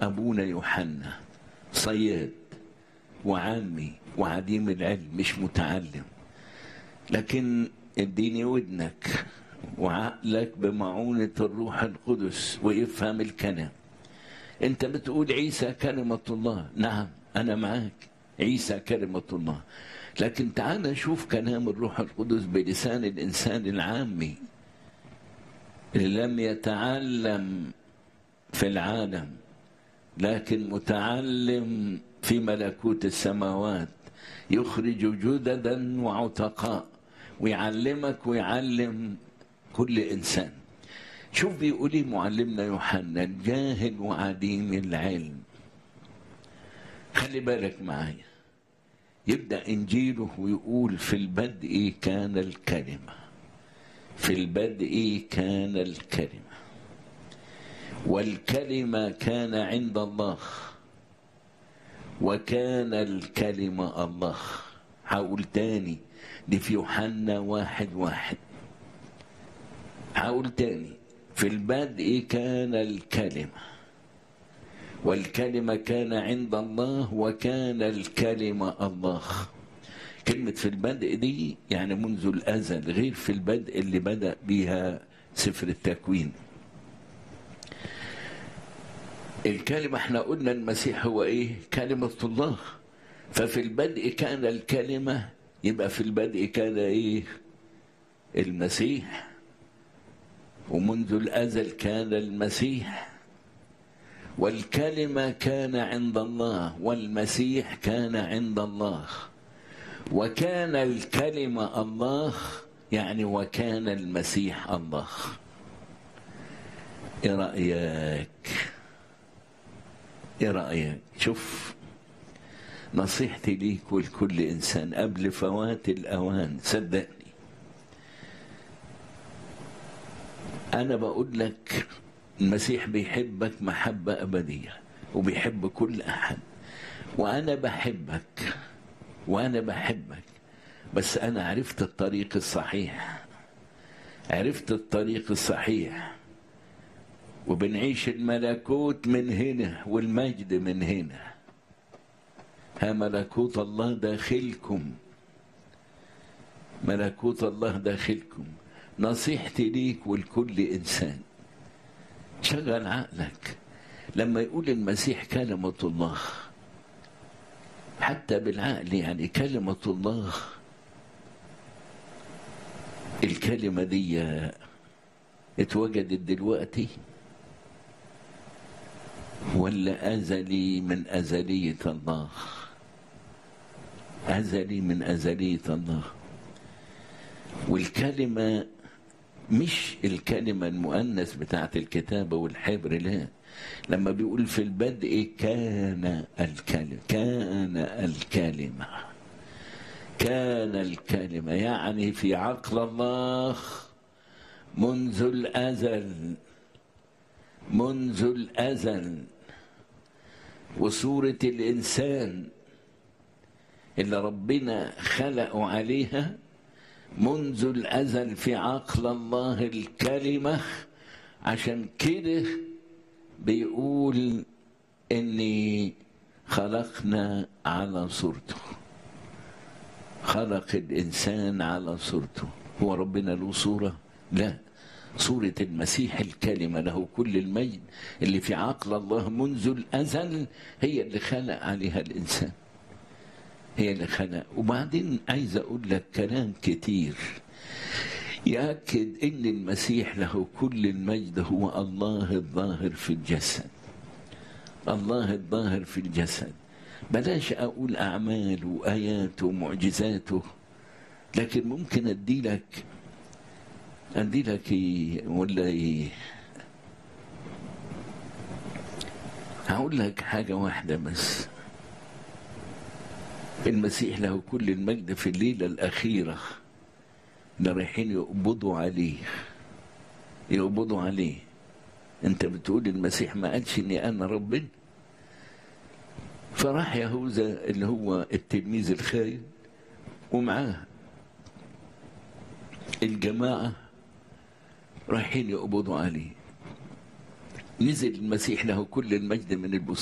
أبونا يوحنا صياد وعامي وعديم العلم مش متعلم لكن اديني ودنك وعقلك بمعونة الروح القدس ويفهم الكلام انت بتقول عيسى كلمة الله نعم انا معاك عيسى كلمة الله لكن تعال شوف كلام الروح القدس بلسان الانسان العامي اللي لم يتعلم في العالم لكن متعلم في ملكوت السماوات يخرج جددا وعتقاء ويعلمك ويعلم كل انسان شوف بيقول ايه معلمنا يوحنا الجاهل وعديم العلم خلي بالك معايا يبدا انجيله ويقول في البدء كان الكلمه في البدء كان الكلمه والكلمه كان عند الله وكان الكلمه الله هقول تاني دي في يوحنا واحد واحد هقول تاني في البدء كان الكلمة والكلمة كان عند الله وكان الكلمة الله كلمة في البدء دي يعني منذ الأزل غير في البدء اللي بدأ بها سفر التكوين الكلمة احنا قلنا المسيح هو ايه كلمة الله ففي البدء كان الكلمة يبقى في البدء كان ايه المسيح ومنذ الازل كان المسيح والكلمه كان عند الله والمسيح كان عند الله وكان الكلمه الله يعني وكان المسيح الله ايه رايك ايه رايك شوف نصيحتي ليك ولكل انسان قبل فوات الاوان صدقني أنا بقول لك المسيح بيحبك محبة أبدية وبيحب كل أحد وأنا بحبك وأنا بحبك بس أنا عرفت الطريق الصحيح عرفت الطريق الصحيح وبنعيش الملكوت من هنا والمجد من هنا ها ملكوت الله داخلكم ملكوت الله داخلكم نصيحتي ليك ولكل انسان شغل عقلك لما يقول المسيح كلمة الله حتى بالعقل يعني كلمة الله الكلمة دي اتوجدت دلوقتي ولا أزلي من أزلية الله أزلي من أزلية الله والكلمة مش الكلمة المؤنث بتاعت الكتابة والحبر لا لما بيقول في البدء كان الكلمة كان الكلمة كان الكلمة يعني في عقل الله منذ الأزل منذ الأزل وصورة الإنسان اللي ربنا خلقه عليها منذ الأزل في عقل الله الكلمة عشان كده بيقول إني خلقنا على صورته خلق الإنسان على صورته هو ربنا له صورة لا صورة المسيح الكلمة له كل المجد اللي في عقل الله منذ الأزل هي اللي خلق عليها الإنسان هي اللي خلق وبعدين عايز اقول لك كلام كتير يأكد ان المسيح له كل المجد هو الله الظاهر في الجسد الله الظاهر في الجسد بلاش اقول اعماله واياته ومعجزاته لكن ممكن ادي لك ادي لك إيه ولا ايه هقول لك حاجه واحده بس المسيح له كل المجد في الليلة الأخيرة اللي رايحين يقبضوا عليه يقبضوا عليه أنت بتقول المسيح ما قالش إني أنا ربنا فراح يهوذا اللي هو التلميذ الخاين ومعاه الجماعة رايحين يقبضوا عليه نزل المسيح له كل المجد من البستان